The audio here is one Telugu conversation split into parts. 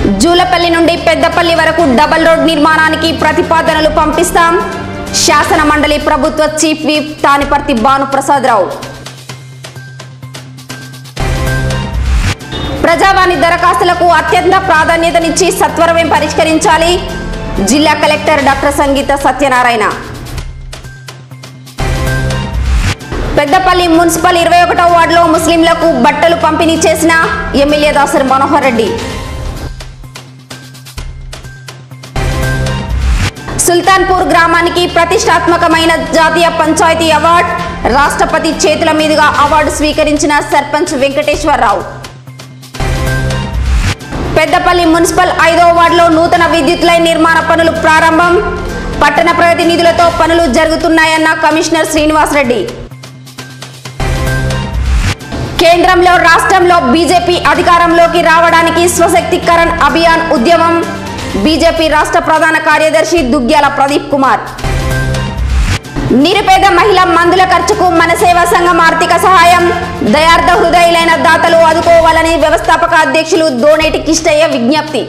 జూలపల్లి నుండి పెద్దపల్లి వరకు డబల్ రోడ్ నిర్మాణానికి ప్రతిపాదనలు పంపిస్తాం శాసన మండలి ప్రభుత్వ చీఫ్ విప్ తానిపర్తి భానుప్రసాదరావు ప్రజావాణి దరఖాస్తులకు అత్యంత ప్రాధాన్యతనిచ్చి సత్వరమే పరిష్కరించాలి జిల్లా collector doctor Sangeetha Satyanarayana Peddapalli municipal ఇరవై ఒకటో వార్డులో ముస్లింలకు బట్టలు పంపిణీ చేసిన ఎమ్మెల్యే దాసరి మనోహర్ రెడ్డి సుల్తాన్పూర్ గ్రామానికి ప్రతిష్టాత్మకమైన జాతీయ పంచాయతీ అవార్డు రాష్ట్రపతి చేతుల మీదుగా అవార్డు స్వీకరించిన సర్పంచ్ వెంకటేశ్వరరావు పెద్దపల్లి మున్సిపల్ ఐదో వార్డులో నూతన విద్యుత్ లైన్ నిర్మాణ పనులు ప్రారంభం పట్టణ ప్రగతి నిధులతో పనులు జరుగుతున్నాయన్న కమిషనర్ శ్రీనివాసరెడ్డి కేంద్రంలో రాష్ట్రంలో బీజేపీ అధికారంలోకి రావడానికి స్వశక్తికరణ్ అభియాన్ ఉద్యమం బీజేపీ రాష్ట్ర ప్రధాన కార్యదర్శి దుగ్గ్యాల ప్రదీప్ కుమార్ నిరుపేద మహిళ మందుల ఖర్చుకు మన సేవా సంఘం ఆర్థిక సహాయం దయార్థ హృదయులైన దాతలు ఆదుకోవాలని వ్యవస్థాపక అధ్యక్షులు దోనేటి కిష్టయ్య విజ్ఞప్తి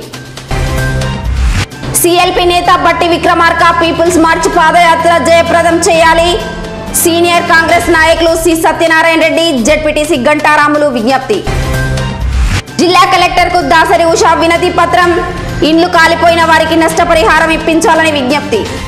సిఎల్పి నేత బట్టి విక్రమార్క పీపుల్స్ మార్చ్ పాదయాత్ర జయప్రదం చేయాలి సీనియర్ కాంగ్రెస్ నాయకులు సి సత్యనారాయణ రెడ్డి జెడ్పీటీసీ గంటారాములు విజ్ఞప్తి జిల్లా కలెక్టర్ కు దాసరి ఉషా వినతి పత్రం ఇండ్లు కాలిపోయిన వారికి నష్టపరిహారం ఇప్పించాలని విజ్ఞప్తి